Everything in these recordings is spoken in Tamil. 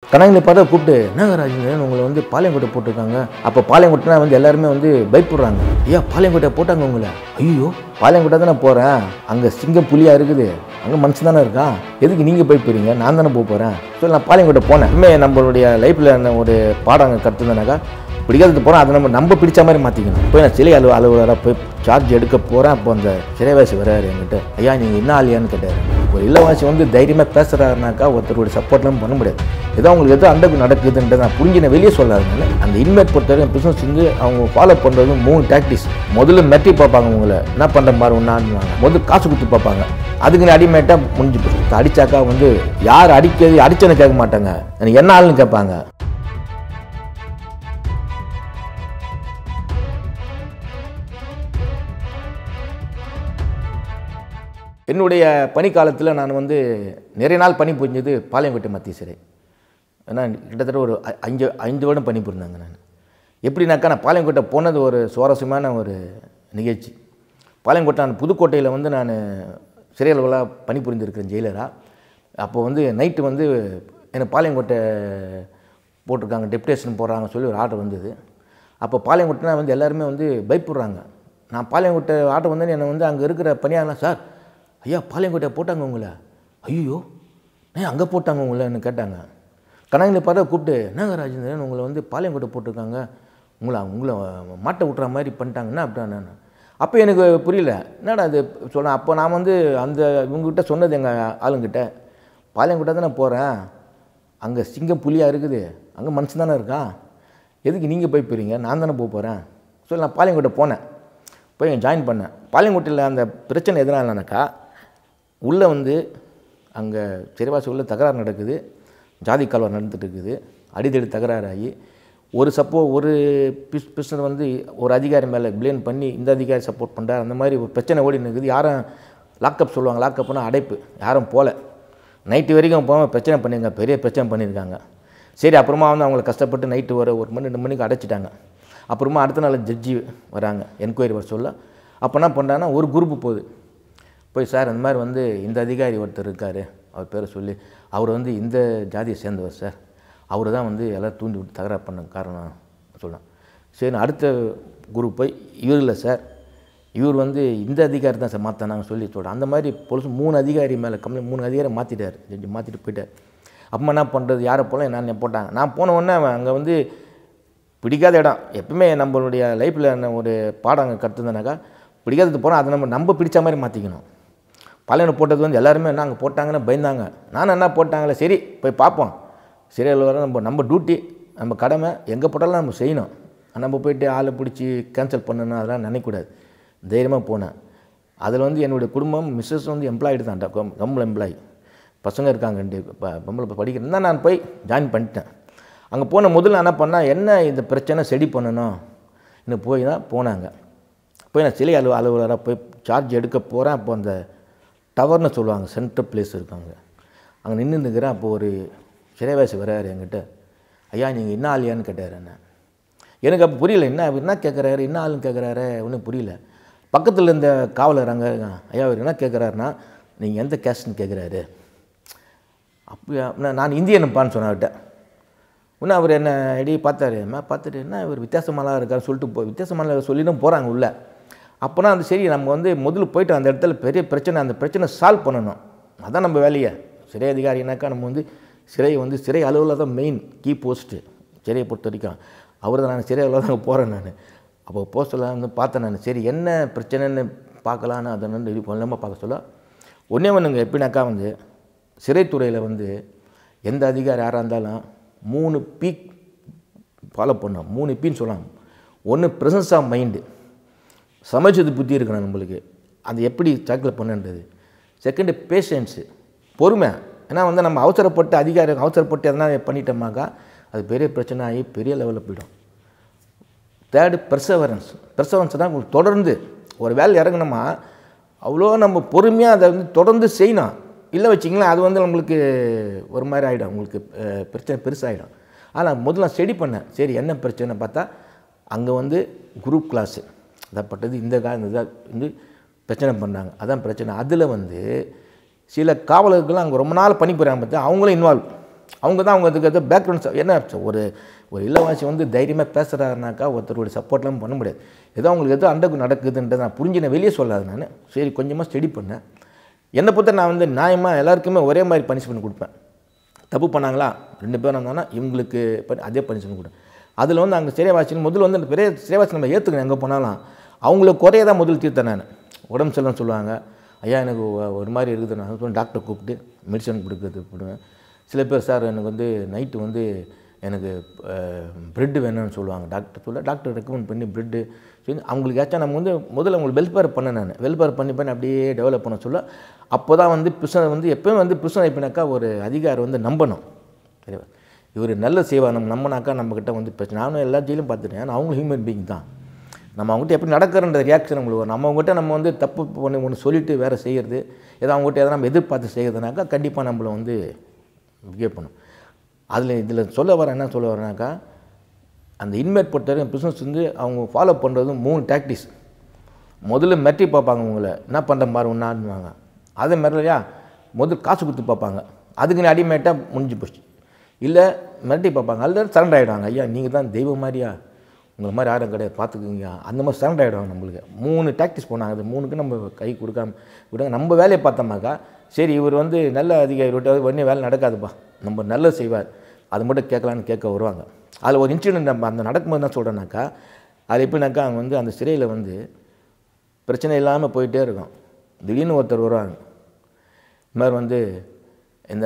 கணங்களை பார்த்தா கூப்பிட்டு என்னங்க ராஜேந்திரன் உங்களை வந்து பாளையங்கோட்டை போட்டிருக்காங்க அப்போ பாளையங்கோட்டைனா வந்து எல்லாருமே வந்து பயப்படுறாங்க ஐயா பாளையங்கோட்டை போட்டாங்க உங்களை ஐயோ பாளையங்கோட்டை தானே போகிறேன் அங்கே சிங்கம் புலியா இருக்குது அங்கே மனுஷன் தானே இருக்கான் எதுக்கு நீங்கள் பயப்படுறீங்க நான் தானே போக போகிறேன் ஸோ நான் பாளையங்கோட்டை போனேன் இனிமே நம்மளுடைய லைஃப்பில் என்ன ஒரு பாடம் அங்கே கற்றுந்தனாக்கா பிடிக்காதது போனால் அதை நம்ம நம்ம பிடிச்ச மாதிரி மாற்றிக்கணும் போய் நான் சிலை அலுவ அலுவலராக போய் சார்ஜ் எடுக்க போகிறேன் அப்போ அந்த சிறைவாசி வராரு என்கிட்ட ஐயா நீங்கள் என்ன ஆலியான்னு கேட்டார் ஒரு இல்லவாசி வந்து தைரியமாக பேசுகிறாருனாக்கா ஒருத்தருடைய சப்போர்ட்லாம் பண்ண முடியாது ஏதோ உங்களுக்கு எதோ அண்டக்கு நடக்குதுன்றது நான் புரிஞ்சின வெளியே சொல்லாதனால அந்த இன்மேட் பொறுத்தவரைக்கும் பிஸ்னஸ் வந்து அவங்க ஃபாலோ பண்ணுறது மூணு டாக்டிஸ் முதல்ல மெட்டி பார்ப்பாங்க உங்களை என்ன பண்ணுற மாதிரி ஒன்றாடுவாங்க முதல்ல காசு கொடுத்து பார்ப்பாங்க அதுக்கு அடிமேட்டாக முடிஞ்சு போச்சு அடித்தாக்கா வந்து யார் அடிக்கிறது அடிச்சேன்னு கேட்க மாட்டாங்க எனக்கு என்ன ஆளுன்னு கேட்பாங்க என்னுடைய பணிக்காலத்தில் நான் வந்து நிறைய நாள் பணி புரிஞ்சது பாளையங்கோட்டை மத்திய சிறை ஏன்னா கிட்டத்தட்ட ஒரு அ- அஞ்சு ஐந்து வருடம் பணி புரிந்தாங்க நான் எப்படின்னாக்கா நான் பாளையங்கோட்டை போனது ஒரு சுவாரஸ்யமான ஒரு நிகழ்ச்சி பாளையங்கோட்டை நான் புதுக்கோட்டையில் வந்து நான் சிறை அலுவலாக பணி புரிந்திருக்கிறேன் ஜெயிலராக அப்போ வந்து நைட்டு வந்து எனக்கு பாளையங்கோட்டை போட்டிருக்காங்க டெப்டேஷன் போடுறாங்க சொல்லி ஒரு ஆர்டர் வந்தது அப்போ பாளையங்கோட்டைனா வந்து எல்லாருமே வந்து பயப்படுறாங்க நான் பாளையங்கோட்டை ஆர்டர் வந்து என்னை வந்து அங்கே இருக்கிற பணியாளர் சார் ஐயா பாளையங்கோட்டை போட்டாங்க உங்களை ஐயோ ஏன் அங்கே போட்டாங்க உங்களைன்னு கேட்டாங்க கணங்களை பார்த்தா கூப்பிட்டு என்னங்க ராஜேந்திரன் உங்களை வந்து பாளையங்கோட்டை போட்டிருக்காங்க உங்களை உங்களை மாட்டை விட்ற மாதிரி பண்ணிட்டாங்கன்னா அப்படின்னா நான் அப்போ எனக்கு புரியல என்னடா அது சொன்னேன் அப்போ நான் வந்து அந்த இவங்ககிட்ட சொன்னது எங்கள் ஆளுங்கிட்ட பாளையங்கோட்டை தானே போகிறேன் அங்கே சிங்கம் புலியாக இருக்குது அங்கே மனுஷன் தானே இருக்கான் எதுக்கு நீங்கள் போய் போகிறீங்க நான் தானே போக போகிறேன் சொல்லி நான் பாளையங்கோட்டை போனேன் போய் ஜாயின் பண்ணேன் பாளையங்கோட்டையில் அந்த பிரச்சனை எதனாலனாக்கா உள்ளே வந்து அங்கே சிறைவாசி உள்ள தகராறு நடக்குது ஜாதி கலவரம் நடந்துட்டு இருக்குது அடிதடி தகராறாகி ஒரு சப்போ ஒரு பிஸ் பிஸ்னர் வந்து ஒரு அதிகாரி மேலே ப்ளேம் பண்ணி இந்த அதிகாரி சப்போர்ட் பண்ணுறாரு அந்த மாதிரி ஒரு பிரச்சனை ஓடி இருக்குது யாரும் லாக்அப் சொல்லுவாங்க லாக்அப்னா அடைப்பு யாரும் போகல நைட்டு வரைக்கும் போகாமல் பிரச்சனை பண்ணிருங்க பெரிய பிரச்சனை பண்ணியிருக்காங்க சரி அப்புறமா வந்து அவங்கள கஷ்டப்பட்டு நைட்டு வர ஒரு மணி ரெண்டு மணிக்கு அடைச்சிட்டாங்க அப்புறமா அடுத்த நாள் ஜட்ஜி வராங்க என்கொயரி வர சொல்ல அப்போ என்ன பண்ணுறாங்கன்னா ஒரு குரூப்பு போகுது போய் சார் இந்த மாதிரி வந்து இந்த அதிகாரி ஒருத்தர் இருக்கார் அவர் பேரை சொல்லி அவர் வந்து இந்த ஜாதியை சேர்ந்தவர் சார் அவர் தான் வந்து எல்லாம் தூண்டி விட்டு தகராறு பண்ண காரணம் சொல்லலாம் சரி நான் அடுத்த குரூப் போய் இவர் இல்லை சார் இவர் வந்து இந்த அதிகாரி தான் சார் மாற்றினாங்க சொல்லி சொல்கிறேன் அந்த மாதிரி பொலிசு மூணு அதிகாரி மேலே கம்ப்ளைண்ட் மூணு அதிகாரி மாற்றிட்டார் ஜட்ஜி மாற்றிட்டு போயிட்டார் அப்போ என்ன பண்ணுறது யாரை போல என்ன போட்டாங்க நான் போன உடனே அவன் அங்கே வந்து பிடிக்காத இடம் எப்பவுமே நம்மளுடைய லைஃப்பில் என்ன ஒரு பாடம் அங்கே கற்றுந்தனாக்கா பிடிக்காதது போனால் அதை நம்ம நம்ம பிடிச்ச மாதிரி மாற்றிக்கணும் பழையனை போட்டது வந்து எல்லாருமே என்ன அங்கே போட்டாங்கன்னு பயந்தாங்க நானும் என்ன போட்டாங்களே சரி போய் பார்ப்போம் சீரியல் வர நம்ம நம்ம டியூட்டி நம்ம கடமை எங்கே போட்டாலும் நம்ம செய்யணும் நம்ம போயிட்டு ஆளை பிடிச்சி கேன்சல் பண்ணணும் அதெல்லாம் நினைக்கக்கூடாது தைரியமாக போனேன் அதில் வந்து என்னுடைய குடும்பம் மிஸ்ஸஸ் வந்து எம்ப்ளாய்டு தான் கம்பல் எம்ப்ளாயி பசங்க இருக்காங்க ரெண்டு ப- பொம்பளை படிக்கிறேன் தான் நான் போய் ஜாயின் பண்ணிட்டேன் அங்கே போன முதல்ல என்ன பண்ணால் என்ன இந்த பிரச்சனை செடி பண்ணணும் இன்னும் போய் தான் போனாங்க போய் நான் சிலை அலுவ அலுவலராக போய் சார்ஜ் எடுக்க போகிறேன் அப்போ அந்த டவர்னு சொல்லுவாங்க சென்ட்ரல் பிளேஸ் இருக்காங்க அங்கே நின்று நிற்கிறேன் அப்போ ஒரு சிறைவாசி வர்றாரு என்கிட்ட ஐயா நீங்கள் என்ன ஆளியான்னு கேட்டார் என்ன எனக்கு அப்போ புரியல என்ன அவர் என்ன கேட்குறாரு என்ன ஆளுன்னு கேட்குறாரு ஒன்றும் புரியல பக்கத்தில் இருந்த காவலர் அங்கே இருக்கான் ஐயா அவர் என்ன கேட்குறாருன்னா நீங்கள் எந்த கேஸ்ட்னு கேட்குறாரு அப்படியா நான் நான் இந்தியனுப்பான்னு சொன்னேன் அவர்கிட்ட இன்னும் அவர் என்ன இடி பார்த்தாரு அம்மா பார்த்துட்டு என்ன இவர் வித்தியாசமாலாம் இருக்காரு சொல்லிட்டு போ வித்தியாசமான சொல்லிட்டும் போகிறாங்க உள்ள அப்போனா அந்த சரி நம்ம வந்து முதல்ல போயிட்டு அந்த இடத்துல பெரிய பிரச்சனை அந்த பிரச்சனை சால்வ் பண்ணணும் அதான் நம்ம வேலையை சிறை அதிகாரினாக்கா நம்ம வந்து சிறை வந்து சிறை அலுவலர் தான் மெயின் கீ போஸ்ட்டு சிறையை பொறுத்த வரைக்கும் அவர் தான் நான் சிறை அலுவலர் தான் போகிறேன் நான் அப்போ போஸ்டில் வந்து பார்த்தேன் நான் சரி என்ன பிரச்சனைன்னு பார்க்கலான்னு அதை வந்து இது பண்ணாமல் பார்க்க சொல்ல ஒன்றே ஒன்றுங்க எப்படின்னாக்கா வந்து சிறைத்துறையில் வந்து எந்த அதிகாரி யாராக இருந்தாலும் மூணு பீக் ஃபாலோ பண்ணோம் மூணு பீன்னு சொல்லலாம் ஒன்று ப்ரெசன்ஸ் ஆஃப் மைண்டு சமைச்சது புத்தி இருக்கணும் நம்மளுக்கு அது எப்படி டேக்கிள் பண்ணுன்றது செகண்டு பேஷன்ஸு பொறுமை ஏன்னா வந்து நம்ம அவசரப்பட்டு அதிகாரி அவசரப்பட்டு எதனா பண்ணிட்டோமாக்கா அது பெரிய பிரச்சனை ஆகி பெரிய லெவலில் போயிடும் தேர்டு பெர்சவரன்ஸ் பெர்சவரன்ஸ் தான் உங்களுக்கு தொடர்ந்து ஒரு வேலை இறங்கணுமா அவ்வளோ நம்ம பொறுமையாக அதை வந்து தொடர்ந்து செய்யணும் இல்லை வச்சிங்களேன் அது வந்து நம்மளுக்கு ஒரு மாதிரி ஆகிடும் உங்களுக்கு அஹ், பிரச்சனை பெருசாகிடும் ஆனால் முதல்ல ஸ்டடி பண்ணேன் சரி என்ன பிரச்சனை பார்த்தா அங்கே வந்து குரூப் கிளாஸு அதப்பட்டது இந்த கா இந்த இதா வந்து பிரச்சனை பண்ணாங்க அதான் பிரச்சனை அதில் வந்து சில காவலர்கள்லாம் அங்கே ரொம்ப நாள் பணிபுரியாங்க பார்த்தா அவங்களும் இன்வால்வ் அவங்க தான் அவங்க அதுக்கு பேக்ரவுண்ட் என்ன ஒரு ஒரு இல்லவாசி வந்து தைரியமாக பேசுகிறாருனாக்கா ஒருத்தருடைய சப்போர்ட்லாம் பண்ண முடியாது ஏதோ அவங்களுக்கு எதோ அண்டக்கு நடக்குதுன்றதை நான் புரிஞ்சுன வெளியே சொல்லாது நான் சரி கொஞ்சமாக ஸ்டடி பண்ணேன் என்னை பொறுத்த நான் வந்து நியாயமாக எல்லாருக்குமே ஒரே மாதிரி பனிஷ்மெண்ட் கொடுப்பேன் தப்பு பண்ணாங்களா ரெண்டு பேரும் இருந்தாங்கன்னா இவங்களுக்கு ப- அதே பனிஷ்மெண்ட் கொடுப்பேன் அதில் வந்து அங்கே சிறைவாசின்னு முதல்ல வந்து அந்த பெரிய சிறைவாசி நம்ம ஏற்றுக்கணும் எங்கே போனாலும் அவங்கள குறைய தான் முதல் தீர்த்தேன் நான் உடம்பு சரியில்லைன்னு சொல்லுவாங்க ஐயா எனக்கு ஒ- ஒரு மாதிரி இருக்குது நான் சொல்லி டாக்டர் கூப்பிட்டு மெடிசன் கொடுக்குறது போடுவேன் சில பேர் சார் எனக்கு வந்து நைட்டு வந்து எனக்கு ப்ரெட்டு வேணும்னு சொல்லுவாங்க டாக்டர் சொல்ல டாக்டர் ரெக்கமெண்ட் பண்ணி ப்ரெட்டு சரி அவங்களுக்கு ஏச்சா நம்ம வந்து முதல்ல அவங்களுக்கு வெல்ஃபேர் பண்ணேன் நான் வெல்ஃபேர் பண்ணி பண்ணி அப்படியே டெவலப் பண்ண சொல்ல அப்போ தான் வந்து பிரிசனை வந்து எப்போயும் வந்து பிரிசனை எப்படினாக்கா ஒரு அதிகாரி வந்து நம்பணும் சரிவா இவர் நல்ல செய்வார் நம்ம நம்பினாக்கா நம்மக்கிட்ட வந்து பிரச்சனை நானும் எல்லா ஜெயிலும் பார்த்துட்டேன் ஆனால் அவங்களும் ஹியூமன் பீயிங் தான் நம்ம அவங்ககிட்ட எப்படி நடக்கிறன்ற ரியாக்ஷன் உங்களுக்கு வரும் நம்ம அவங்ககிட்ட நம்ம வந்து தப்பு பண்ணி ஒன்று சொல்லிட்டு வேறு செய்கிறது ஏதோ அவங்ககிட்ட எதாவது நம்ம எதிர்பார்த்து செய்கிறதுனாக்கா கண்டிப்பாக நம்மளை வந்து பிஹேவ் பண்ணும் அதில் இதில் சொல்ல வரேன் என்ன சொல்ல வரேனாக்கா அந்த இன்மேட் பொறுத்தவரைக்கும் பிஸ்னஸ் வந்து அவங்க ஃபாலோ பண்ணுறது மூணு டாக்டிஸ் முதல்ல மிரட்டி பார்ப்பாங்க உங்களை என்ன பண்ணுற மாதிரி ஒன்றாடுவாங்க அதே மிரலையா முதல் காசு கொடுத்து பார்ப்பாங்க அதுக்கு நீ அடிமேட்டாக முடிஞ்சு போச்சு இல்லை மிரட்டி பார்ப்பாங்க அல்லது சரண்டர் ஆகிடுவாங்க ஐயா நீங்கள் தான் தெய்வம் மாதிரியா உங்களை மாதிரி யாரும் கிடையாது பார்த்துக்குங்க அந்த மாதிரி சரண்டர் ஆகிடுவாங்க நம்மளுக்கு மூணு டாக்டிஸ் போனாங்க அது மூணுக்கு நம்ம கை கொடுக்காம விடுங்க நம்ம வேலையை பார்த்தோமாக்கா சரி இவர் வந்து நல்ல அதிகாரி விட்டு உடனே வேலை நடக்காதுப்பா நம்ம நல்லது செய்வார் அது மட்டும் கேட்கலான்னு கேட்க வருவாங்க அதில் ஒரு இன்சிடென்ட் நம்ம அந்த நடக்கும்போது என்ன சொல்கிறேன்னாக்கா அது எப்படின்னாக்கா அவங்க வந்து அந்த சிறையில் வந்து பிரச்சனை இல்லாமல் போயிட்டே இருக்கும் திடீர்னு ஒருத்தர் வருவாங்க இந்த மாதிரி வந்து இந்த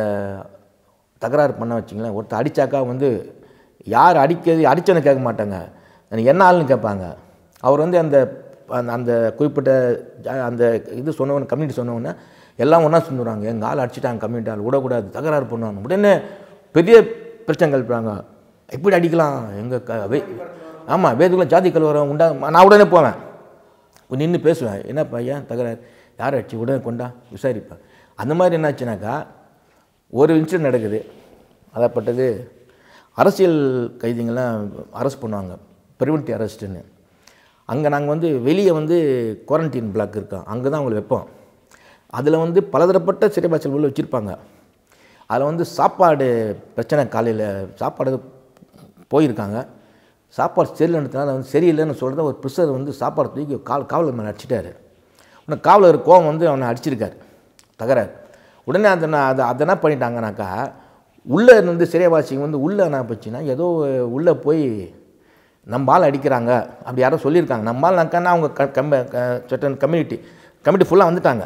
தகராறு பண்ண வச்சிங்களேன் ஒருத்தர் அடித்தாக்கா வந்து யார் அடிக்கிறது அடிச்சோன்னு கேட்க மாட்டாங்க எனக்கு என்ன ஆளுன்னு கேட்பாங்க அவர் வந்து அந்த அந்த- அந்த குறிப்பிட்ட ஜா- அந்த இது சொன்னவன் கம்யூனிட்டி சொன்னவொன்னே எல்லாம் ஒன்றா சொல்லுறாங்க எங்கள் ஆள் அடிச்சிட்டாங்க கம்யூனிட்டி ஆள் விடக்கூடாது தகராறு பண்ணுவாங்க உடனே பெரிய பிரச்சனை கழிப்பாங்க எப்படி அடிக்கலாம் எங்கள் க வே ஆமாம் வேதுக்குள்ள ஜாதி கலவரம் உண்டா நான் உடனே போவேன் நின்று பேசுவேன் என்ன பையன் தகராறு யார் அடிச்சு உடனே கொண்டா விசாரிப்பேன் அந்த மாதிரி என்னாச்சுனாக்கா ஒரு இன்சிடென்ட் நடக்குது அதப்பட்டது அரசியல் கைதிங்கெல்லாம் அரெஸ்ட் பண்ணுவாங்க ப்ரிவென்டிவ் அரெஸ்ட்டுன்னு அங்கே நாங்கள் வந்து வெளியே வந்து குவாரண்டைன் பிளாக் இருக்கோம் அங்கே தான் அவங்களை வைப்போம் அதில் வந்து பலதரப்பட்ட சிறைவாசல் உள்ள வச்சுருப்பாங்க அதில் வந்து சாப்பாடு பிரச்சனை காலையில் சாப்பாடு போயிருக்காங்க சாப்பாடு சரியில்லைன்றதுனால வந்து சரியில்லைன்னு சொல்கிறத ஒரு ப்ரிசர் வந்து சாப்பாடு தூக்கி கால் காவலர் மேலே அடிச்சிட்டாரு உடனே காவலர் கோவம் வந்து அவனை அடிச்சிருக்காரு தகராறு உடனே அந்த நான் அதை அதை என்ன பண்ணிட்டாங்கனாக்கா உள்ளே இருந்து சிறைவாசிங்க வந்து உள்ளே என்ன போச்சுன்னா ஏதோ உள்ளே போய் நம்ம ஆள் அடிக்கிறாங்க அப்படி யாரோ சொல்லியிருக்காங்க நம்ம ஆள்னாக்கான்னா அவங்க க கம்ப சட்டன் கம்யூனிட்டி கமிட்டி ஃபுல்லாக வந்துட்டாங்க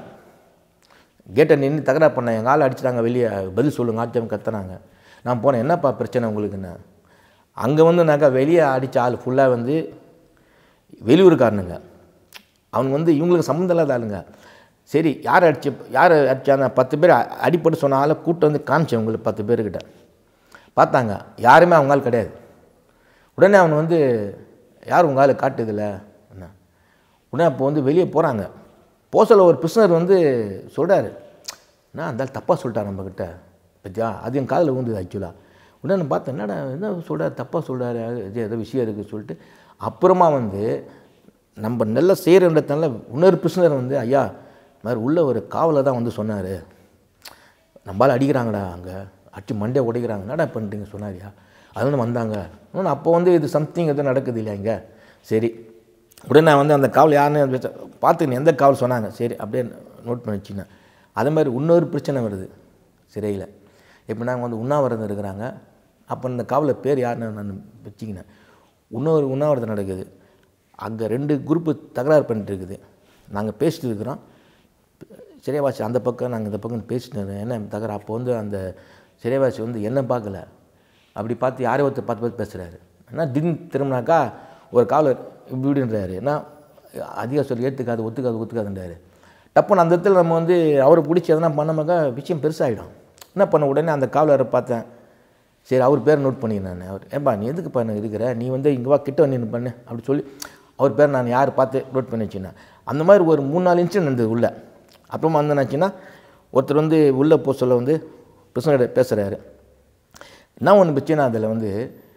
கேட்டை நின்று தகராறு பண்ண எங்கள் ஆள் அடிச்சிட்டாங்க வெளியே பதில் சொல்லுங்க ஆச்சரியம் கத்துனாங்க நான் போனேன் என்னப்பா பிரச்சனை உங்களுக்குன்னு அங்கே வந்து நாக்கா வெளியே அடித்த ஆள் ஃபுல்லாக வந்து வெளியூருக்காரனுங்க அவனுங்க வந்து இவங்களுக்கு சம்மந்தம் இல்லாத ஆளுங்க சரி யார் அடிச்சு யார் அடிச்சாங்க பத்து பேர் அ- அடிப்பட்டு சொன்ன ஆளை கூட்டம் வந்து காமிச்சேன் உங்களுக்கு பத்து பேர்கிட்ட பார்த்தாங்க யாருமே அவங்க ஆள் கிடையாது உடனே அவன் வந்து யார் உங்கள் ஆள் காட்டுதில்ல என்ன உடனே அப்போ வந்து வெளியே போகிறாங்க போசல ஒரு பிஸ்னர் வந்து சொல்கிறாரு நான் அந்த ஆள் தப்பாக சொல்லிட்டார் நம்மக்கிட்ட பத்தியா அது என் காதில் விழுந்தது ஆக்சுவலாக உடனே நான் பார்த்தேன் என்னடா என்ன சொல்கிறார் தப்பாக சொல்கிறாரு இது ஏதோ விஷயம் இருக்குது சொல்லிட்டு அப்புறமா வந்து நம்ம நல்லா செய்கிறன்றதுனால இன்னொரு பிஸ்னர் வந்து ஐயா இந்த மாதிரி உள்ள ஒரு காவலை தான் வந்து சொன்னார் நம்மளால் அடிக்கிறாங்கடா அங்கே அடிச்சு மண்டே உடைக்கிறாங்க என்னடா பண்ணுறீங்க சொன்னாரியா அது வந்து வந்தாங்க இன்னொன்று அப்போ வந்து இது சம்திங் எதுவும் நடக்குது இல்லையா இங்கே சரி உடனே நான் வந்து அந்த காவல் யாருன்னு விசா- பார்த்துக்கினேன் எந்த காவல் சொன்னாங்க சரி அப்படியே நோட் பண்ணி வச்சுக்கினேன் அதே மாதிரி இன்னொரு பிரச்சனை வருது சிறையில் எப்படின்னா அவங்க வந்து உண்ணாவிரதம் இருக்கிறாங்க அப்போ இந்த காவலர் பேர் யாருன்னு நான் வச்சுக்கினேன் இன்னொரு உண்ணாவிரதம் நடக்குது அங்கே ரெண்டு குரூப்பு தகராறு பண்ணிட்டு இருக்குது நாங்கள் பேசிட்டு இருக்கிறோம் சிறைவாசி அந்த பக்கம் நாங்கள் இந்த பக்கம் பேசிட்டு இருந்தோம். என்ன தகர அப்போ வந்து அந்த சிறைவாசி வந்து என்ன பார்க்கல அப்படி பார்த்து யாரையோ ஒருத்தர் பார்த்து பார்த்து பேசுகிறாரு ஏன்னா திடீர்னு திரும்பினாக்கா ஒரு காவலர் இப்படி இப்படின்றாரு ஏன்னா அதிக சொல்லி ஏற்றுக்காது ஒத்துக்காது ஒத்துக்காதுன்றாரு டப்புன்னு அந்த இடத்துல நம்ம வந்து அவரை பிடிச்சி எதனா பண்ணாமக்கா விஷயம் பெருசாகிடும் என்ன பண்ண உடனே அந்த காவலரை பார்த்தேன் சரி அவர் பேர் நோட் பண்ணிக்கிறேன் நான் அவர் ஏன்பா நீ எதுக்கு பண்ண இருக்கிற நீ வந்து இங்கே வா கிட்ட வந்து நின்னு பண்ணு அப்படி சொல்லி அவர் பேர் நான் யார் பார்த்து நோட் பண்ணி வச்சுனேன் அந்த மாதிரி ஒரு மூணு நாலு இன்சிடென்ட் நடந்தது உள்ளே அப்புறமா வந்து என்னாச்சுன்னா ஒருத்தர் வந்து உள்ளே போக சொல்ல வந்து பிரச்சனை பேசுகிறாரு என்ன ஒன்று பிரச்சனை அதில் வந்து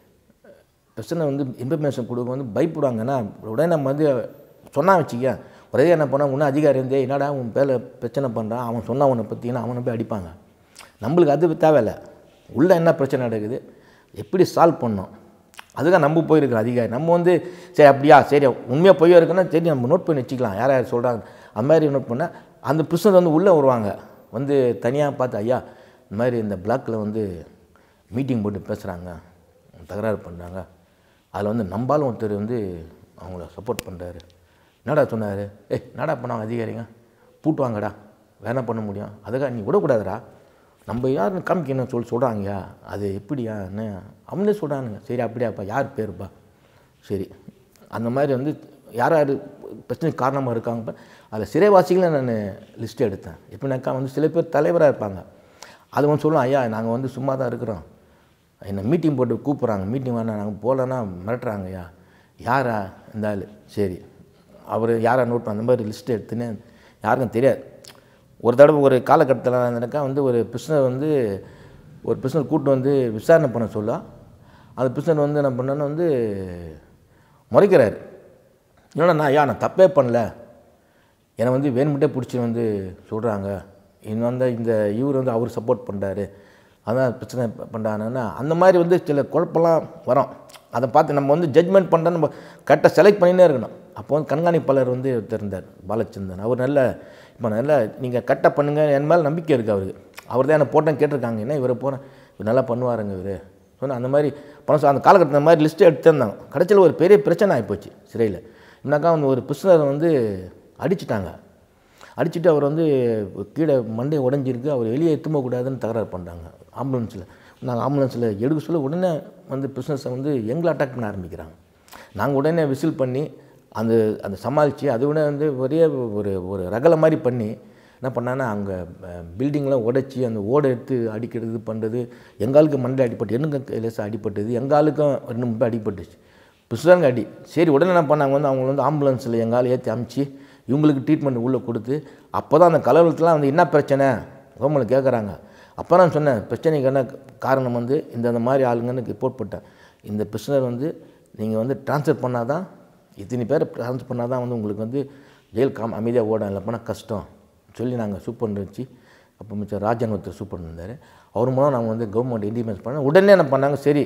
பிரச்சனை வந்து இன்ஃபர்மேஷன் கொடுக்க வந்து பயப்படுவாங்கன்னா உடனே நம்ம வந்து சொன்னா வச்சுக்க ஒரே என்ன பண்ணால் இன்னும் அதிகாரி இருந்தே என்னடா உன் பேரில் பிரச்சனை பண்ணுறான் அவன் சொன்னா உன்னை பற்றினா அவனை போய் அடிப்பாங்க நம்மளுக்கு அது தேவையில்லை உள்ளே என்ன பிரச்சனை நடக்குது எப்படி சால்வ் பண்ணோம் அதுதான் நம்ம போயிருக்கிறோம் அதிகாரி நம்ம வந்து சரி அப்படியா சரி உண்மையாக பொய்யா இருக்குன்னா சரி நம்ம நோட் பண்ணி வச்சுக்கலாம் யார் யார் சொல்கிறாங்க அந்த மாதிரி நோட் பண்ணால் அந்த பிரிசனர் வந்து உள்ளே வருவாங்க வந்து தனியாக பார்த்து ஐயா இந்த மாதிரி இந்த பிளாக்கில் வந்து மீட்டிங் போட்டு பேசுகிறாங்க தகராறு பண்ணுறாங்க அதில் வந்து நம்பாலும் ஒருத்தர் வந்து அவங்கள சப்போர்ட் பண்ணுறாரு என்னடா சொன்னார் ஏய் என்னடா பண்ணாங்க அதிகாரிங்க பூட்டுவாங்கடா வேற என்ன பண்ண முடியும் அதுக்காக நீ விடக்கூடாதுடா நம்ம யாருன்னு காமிக்கணும் சொல்லி சொல்கிறாங்கயா அது எப்படியா என்ன அவனே சொல்கிறானுங்க சரி அப்படியாப்பா யார் பேருப்பா சரி அந்த மாதிரி வந்து யார் யார் பிரச்சனைக்கு காரணமாக இருக்காங்க அதில் சிறைவாசிகளை நான் லிஸ்ட்டு எடுத்தேன் எப்படின்னாக்கா வந்து சில பேர் தலைவராக இருப்பாங்க அது வந்து சொல்லுவோம் ஐயா நாங்கள் வந்து சும்மா தான் இருக்கிறோம் என்னை மீட்டிங் போட்டு கூப்பிட்றாங்க மீட்டிங் வேணாம் நாங்கள் போகலன்னா மிரட்டுறாங்க ஐயா யாரா இந்த ஆள் சரி அவர் யாரை நோட் பண்ண அந்த மாதிரி லிஸ்ட்டு எடுத்துன்னு யாருக்கும் தெரியாது ஒரு தடவை ஒரு காலகட்டத்தில் என்னக்கா வந்து ஒரு பிஸ்னர் வந்து ஒரு பிஸ்னர் கூட்டு வந்து விசாரணை பண்ண சொல்ல அந்த பிஸ்னர் வந்து என்ன பண்ணேன்னு வந்து முறைக்கிறாரு என்னடா நான் ஐயா நான் தப்பே பண்ணல என்னை வந்து வேணுமிட்டே பிடிச்சி வந்து சொல்கிறாங்க இன்னும் வந்து இந்த இவர் வந்து அவர் சப்போர்ட் பண்ணுறாரு அதான் பிரச்சனை பண்ணுறாங்கன்னா அந்த மாதிரி வந்து சில குழப்பம்லாம் வரும் அதை பார்த்து நம்ம வந்து ஜட்மெண்ட் பண்ணுறோம் நம்ம கரெக்டாக செலக்ட் பண்ணினே இருக்கணும் அப்போ வந்து கண்காணிப்பாளர் வந்து ஒருத்தர் இருந்தார் பாலச்சந்திரன் அவர் நல்ல இப்போ நல்லா நீங்கள் கரெக்டாக பண்ணுங்கள் என் மேலே நம்பிக்கை இருக்குது அவருக்கு அவர் தான் என்னை போட்டேன் கேட்டிருக்காங்க என்ன இவரை போகிறேன் இவர் நல்லா பண்ணுவாருங்க இவர் சொன்னால் அந்த மாதிரி பணம் அந்த காலகட்டத்தில் மாதிரி லிஸ்ட்டு எடுத்துருந்தாங்க கடைசியில் ஒரு பெரிய பிரச்சனை ஆகிப்போச்சு சிறையில் என்னக்கா வந்து ஒரு பிஸ்னரை வந்து அடிச்சிட்டாங்க அடிச்சுட்டு அவர் வந்து கீழே மண்டை உடஞ்சிருக்கு அவர் வெளியே எத்தும்ப கூடாதுன்னு தகராறு பண்ணுறாங்க ஆம்புலன்ஸில் நாங்கள் ஆம்புலன்ஸில் எடுக்க சொல்ல உடனே வந்து பிஸ்னஸை வந்து எங்களை அட்டாக் பண்ண ஆரம்பிக்கிறாங்க நாங்கள் உடனே விசில் பண்ணி அந்த அந்த சமாளித்து அதை விட வந்து ஒரே ஒரு ஒரு ரகலை மாதிரி பண்ணி என்ன பண்ணான்னா அங்கே பில்டிங்லாம் உடைச்சி அந்த ஓடை எடுத்து அடிக்கிறது பண்ணுறது எங்காலுக்கு மண்டை அடிப்பட்டு எனக்கு லேசாக அடிப்பட்டது எங்காலுக்கும் ரெண்டு மூணு பேர் அடிப்பட்டுச்சு பிசுதாங்க அடி சரி உடனே என்ன பண்ணாங்க வந்து அவங்க வந்து ஆம்புலன்ஸில் எங்கால ஏற்றி அமுச்சு இவங்களுக்கு ட்ரீட்மெண்ட் உள்ளே கொடுத்து அப்போ தான் அந்த கலவரத்துலாம் வந்து என்ன பிரச்சனை கவர்மெண்ட் கேட்குறாங்க அப்போ நான் சொன்னேன் பிரச்சனைக்கு என்ன காரணம் வந்து இந்த அந்த மாதிரி ஆளுங்கன்னு ரிப்போர்ட் போட்டேன் இந்த பிரச்சனை வந்து நீங்கள் வந்து ட்ரான்ஸ்ஃபர் பண்ணால் தான் இத்தனை பேர் ட்ரான்ஸ்ஃபர் பண்ணால் தான் வந்து உங்களுக்கு வந்து ஜெயில் காம் அமைதியாக ஓடும் இல்லை போனால் கஷ்டம் சொல்லி நாங்கள் சூப்பர் வச்சு அப்போ மிச்சம் ராஜன் ஒருத்தர் சூப்பர் இருந்தார் அவர் மூலம் நாங்கள் வந்து கவர்மெண்ட் இண்டிமென்ஸ் பண்ண உடனே என்ன பண்ணாங்க சரி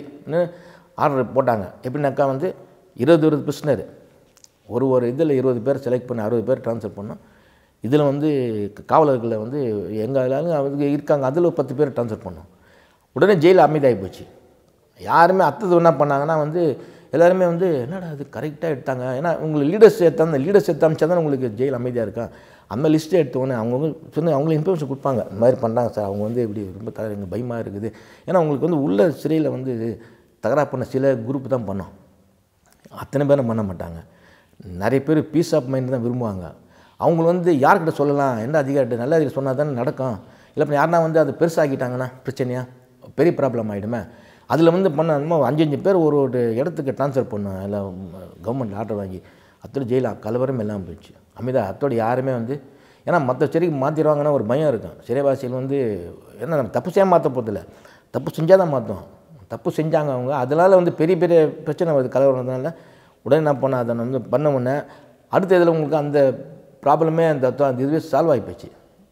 ஆர்டர் போட்டாங்க எப்படின்னாக்கா வந்து இருபது இருபது பிஸ்னர் ஒரு ஒரு இதில் இருபது பேர் செலக்ட் பண்ணி அறுபது பேர் ட்ரான்ஸ்ஃபர் பண்ணோம் இதில் வந்து காவலர்களை வந்து எங்கள் ஆளுங்க அவங்க இருக்காங்க அதில் ஒரு பத்து பேர் ட்ரான்ஸ்ஃபர் பண்ணோம் உடனே ஜெயில் அமைதியாகி போச்சு யாருமே அத்தது என்ன பண்ணாங்கன்னா வந்து எல்லாருமே வந்து என்னடா அது கரெக்டாக எடுத்தாங்க ஏன்னா உங்களுக்கு லீடர்ஸ் எடுத்தா அந்த லீடர்ஸ் எடுத்து அமிச்சா தான் உங்களுக்கு ஜெயில் அமைதியாக இருக்கா அந்த லிஸ்ட்டை எடுத்தோடனே அவங்கவுங்க சொன்ன அவங்களுக்கு இன்ஃபர்மேஷன் கொடுப்பாங்க இந்த மாதிரி பண்ணுறாங்க சார் அவங்க வந்து இப்படி ரொம்ப த எங்கள் பயமாக இருக்குது ஏன்னா அவங்களுக்கு வந்து உள்ள சிறையில் வந்து தகராறு பண்ண சில குரூப் தான் பண்ணோம் அத்தனை பேரும் பண்ண மாட்டாங்க நிறைய பேர் பீஸ் ஆஃப் மைண்ட் தான் விரும்புவாங்க அவங்க வந்து யார்கிட்ட சொல்லலாம் எந்த அதிகாரிட்ட நல்ல அதிகாரி சொன்னால் தானே நடக்கும் இல்லை இப்போ யாருனா வந்து அதை பெருசாக்கிட்டாங்கன்னா பிரச்சனையா பெரிய ப்ராப்ளம் ஆகிடுமே அதில் வந்து பண்ண இன்னும் அஞ்சு அஞ்சு பேர் ஒரு ஒரு இடத்துக்கு ட்ரான்ஸ்ஃபர் பண்ணோம் எல்லாம் கவர்மெண்ட் ஆர்டர் வாங்கி அத்தோட ஜெயிலா கலவரம் எல்லாம் போயிடுச்சு அமைதா அத்தோட யாருமே வந்து ஏன்னா மற்ற சிறைக்கு மாற்றிடுவாங்கன்னா ஒரு பயம் இருக்கும் சிறைவாசிகள் வந்து ஏன்னா நம்ம தப்பு செய்ய மாற்ற போதில்ல தப்பு செஞ்சால் தான் மாற்றோம் தப்பு செஞ்சாங்க அவங்க அதனால் வந்து பெரிய பெரிய பிரச்சனை வருது கலவரம் வந்ததுனால உடனே என்ன பண்ண அதை வந்து பண்ண உடனே அடுத்த இதில் உங்களுக்கு அந்த ப்ராப்ளமே அந்த த- அந்த இதுவே சால்வ் ஆகி போச்சு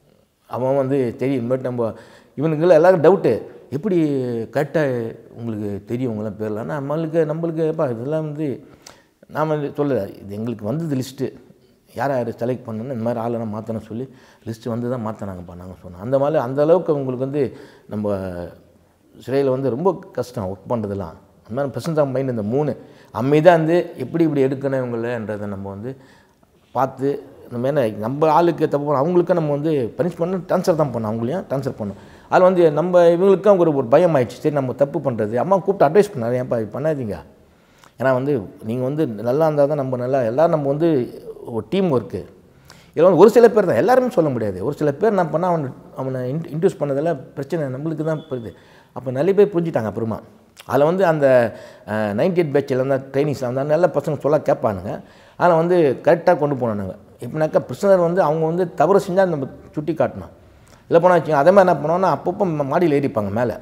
அவன் வந்து தெரியும் இனிமேட்டு நம்ம இவனுக்குள்ள எல்லாரும் டவுட்டு எப்படி கரெக்டாக உங்களுக்கு தெரியும் உங்களாம் பேர்லாம் நம்மளுக்கு நம்மளுக்கு எப்பா இதெல்லாம் வந்து நாம் சொல்லலை இது எங்களுக்கு வந்தது லிஸ்ட்டு யார் யார் செலக்ட் பண்ணணும் இந்த மாதிரி ஆளெல்லாம் மாற்றணும் சொல்லி லிஸ்ட்டு வந்து தான் மாற்றினாங்கப்பா நாங்கள் சொன்னோம் அந்த மாதிரி அந்த அளவுக்கு உங்களுக்கு வந்து நம்ம சிறையில் வந்து ரொம்ப கஷ்டம் ஒர்க் பண்ணுறதுலாம் அந்த மாதிரி பிரசன்ட் ஆஃப் மைண்ட் இந்த மூணு அமைதியாக இருந்து எப்படி இப்படி எடுக்கணும் இவங்களன்றதை நம்ம வந்து பார்த்து நம்ம என்ன நம்ம ஆளுக்கு தப்பு பண்ண அவங்களுக்கும் நம்ம வந்து பனிஷ் பண்ண ட்ரான்ஸ்ஃபர் தான் பண்ணோம் அவங்களையும் ட்ரான்ஸ்ஃபர் பண்ணோம் அதில் வந்து நம்ம இவங்களுக்கும் ஒரு ஒரு பயம் ஆயிடுச்சு சரி நம்ம தப்பு பண்ணுறது அம்மா கூப்பிட்டு அட்வைஸ் பண்ணாரு ஏன்ப்பா இது பண்ணாதீங்க ஏன்னா வந்து நீங்கள் வந்து நல்லா இருந்தால் தான் நம்ம நல்லா எல்லோரும் நம்ம வந்து ஒரு டீம் ஒர்க்கு இதில் வந்து ஒரு சில பேர் தான் எல்லாருமே சொல்ல முடியாது ஒரு சில பேர் நான் பண்ணால் அவனை அவனை இன் இன்ட்யூஸ் பண்ணதெல்லாம் பிரச்சனை நம்மளுக்கு தான் போகுது அப்போ நிறைய பேர் புரிஞ்சுட்டாங்க அப்புறமா அதில் வந்து அந்த நைன்டி எயிட் பேட்சில் இருந்தால் ட்ரைனிங்ஸில் வந்தால் நல்ல பசங்க சொல்ல கேட்பானுங்க அதில் வந்து கரெக்டாக கொண்டு போனானுங்க இப்போனாக்கா பிரிசனர் வந்து அவங்க வந்து தவறு செஞ்சால் நம்ம சுட்டி காட்டணும் இல்லை போனால் வச்சுக்கோங்க அதே மாதிரி என்ன பண்ணுவோன்னா அப்பப்போ மாடியில் ஏறிப்பாங்க மேலே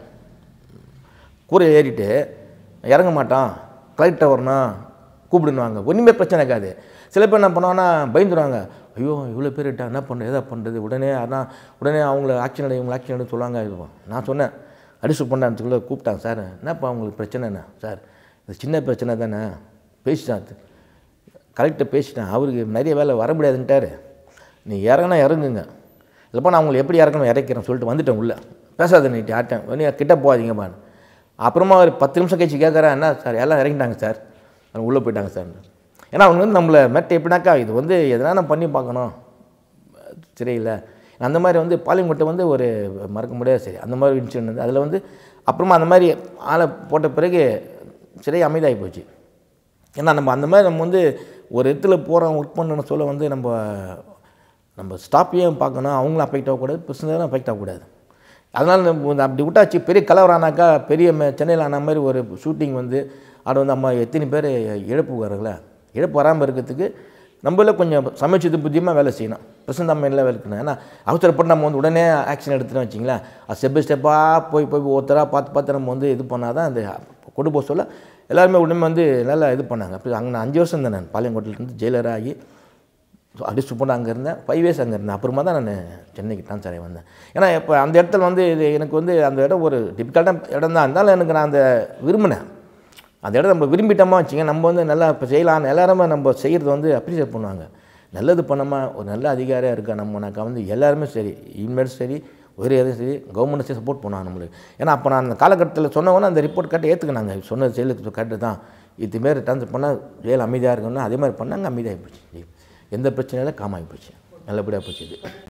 கூரை ஏறிட்டு இறங்க மாட்டான் கலெக்டர் வரணும் கூப்பிடுனுவாங்க ஒன்றுமே பிரச்சனை இருக்காது சில பேர் என்ன பண்ணுவாங்கன்னா பயந்துருவாங்க ஐயோ இவ்வளோ பேர் விட்டா என்ன பண்ணுறது எதை பண்ணுறது உடனே அதான் உடனே அவங்கள ஆக்ஷன் எடு இவங்க ஆக்ஷன் எடு சொல்லுவாங்க இது நான் சொன்னேன் அடிச்சு பண்ணான்றதுக்குள்ளே கூப்பிட்டாங்க சார் என்னப்பா உங்களுக்கு பிரச்சனை என்ன சார் இது சின்ன பிரச்சனை தானே பேசிட்டான் கலெக்டர் பேசிட்டேன் அவருக்கு நிறைய வேலை வர முடியாதுன்ட்டாரு நீ இறங்கினா இறங்குங்க இல்லைப்பா நான் உங்களை எப்படி இறக்கணும் இறக்கிறேன் சொல்லிட்டு வந்துட்டேன் உள்ளே பேசாத நீட்டு ஆட்டேன் நீ கிட்ட போகாதீங்கப்பான்னு அப்புறமா ஒரு பத்து நிமிஷம் கழிச்சு கேட்குறேன் என்ன சார் எல்லாம் இறங்கிட்டாங்க சார் அவங்க உள்ளே போயிட்டாங்க சார் ஏன்னா அவங்க வந்து நம்மளை மெட்ட எப்படினாக்கா இது வந்து எதனா நம்ம பண்ணி பார்க்கணும் சரியில்லை அந்த மாதிரி வந்து பாலியங்கோட்டை வந்து ஒரு மறக்க முடியாது சரி அந்த மாதிரி இன்சிடென்ட் வந்து அதில் வந்து அப்புறமா அந்த மாதிரி ஆளை போட்ட பிறகு சிறை அமைதியாகி போச்சு ஏன்னா நம்ம அந்த மாதிரி நம்ம வந்து ஒரு இடத்துல போகிறோம் ஒர்க் பண்ணணும்னு சொல்ல வந்து நம்ம நம்ம ஸ்டாப்பையும் பார்க்கணும் அவங்களும் அஃபெக்ட் ஆகக்கூடாது பர்சனலும் அஃபெக்ட் ஆகக்கூடாது அதனால் நம்ம வந்து அப்படி விட்டாச்சு பெரிய கலவரம் ஆனாக்கா பெரிய மே- சென்னையில் ஆன மாதிரி ஒரு ஷூட்டிங் வந்து அது வந்து அம்மா எத்தனை பேர் இழப்பு வரல இழப்பு வராமல் இருக்கிறதுக்கு நம்மள கொஞ்சம் சமைச்சது புத்தியமாக வேலை செய்யணும் பிரசன்ட் அம்மையில் வேலை இருக்கணும் ஏன்னா அவசரப்பட்டு நம்ம வந்து உடனே ஆக்ஷன் எடுத்துன்னு வச்சிங்களேன் அது ஸ்டெப் பை ஸ்டெப்பாக போய் போய் ஒருத்தராக பார்த்து பார்த்து நம்ம வந்து இது பண்ணால் தான் அந்த கொண்டு போக சொல்ல எல்லாருமே உடனே வந்து நல்லா இது பண்ணாங்க அப்படி அங்கே நான் அஞ்சு வருஷம் இருந்தேன் நான் பாளையங்கோட்டிலேருந்து ஜெயிலர் ஆகி ஸோ அடி சுப்பண்ண அங்கே இருந்தேன் ஃபைவ் இயர்ஸ் அங்கே இருந்தேன் அப்புறமா தான் நான் சென்னைக்கு ட்ரான்ஸ்ஃபர் ஆகி வந்தேன் ஏன்னா இப்போ அந்த இடத்துல வந்து இது எனக்கு வந்து அந்த இடம் ஒரு டிஃபிகல்ட்டான இடம் தான் இருந்தாலும் எனக்கு நான் அந்த விரும்பினேன் அந்த இடம் நம்ம விரும்பிட்டோமா வச்சுங்க நம்ம வந்து நல்லா இப்போ செய்யலாம் எல்லாருமே நம்ம செய்கிறது வந்து அப்ரிஷியேட் பண்ணுவாங்க நல்லது பண்ணாமல் ஒரு நல்ல அதிகாரியாக இருக்கா நம்மனாக்கா வந்து எல்லாருமே சரி இன்மேட்ஸ் சரி ஒரு எதுவும் சரி கவர்மெண்ட் சரி சப்போர்ட் பண்ணுவாங்க நம்மளுக்கு ஏன்னா அப்போ நான் அந்த காலகட்டத்தில் சொன்னவொன்னே அந்த ரிப்போர்ட் கரெக்டாக ஏற்றுக்கினாங்க சொன்னது செயலுக்கு கரெக்டு தான் இதுமாரி ட்ரான்ஸ்ஃபர் பண்ணால் ஜெயில் அமைதியாக இருக்கணும்னா அதே மாதிரி பண்ணாங்க அமைதியாகி போச்சு எந்த பிரச்சனையும் இல்லை காமாகி போச்சு நல்லபடியாக போச்சு இது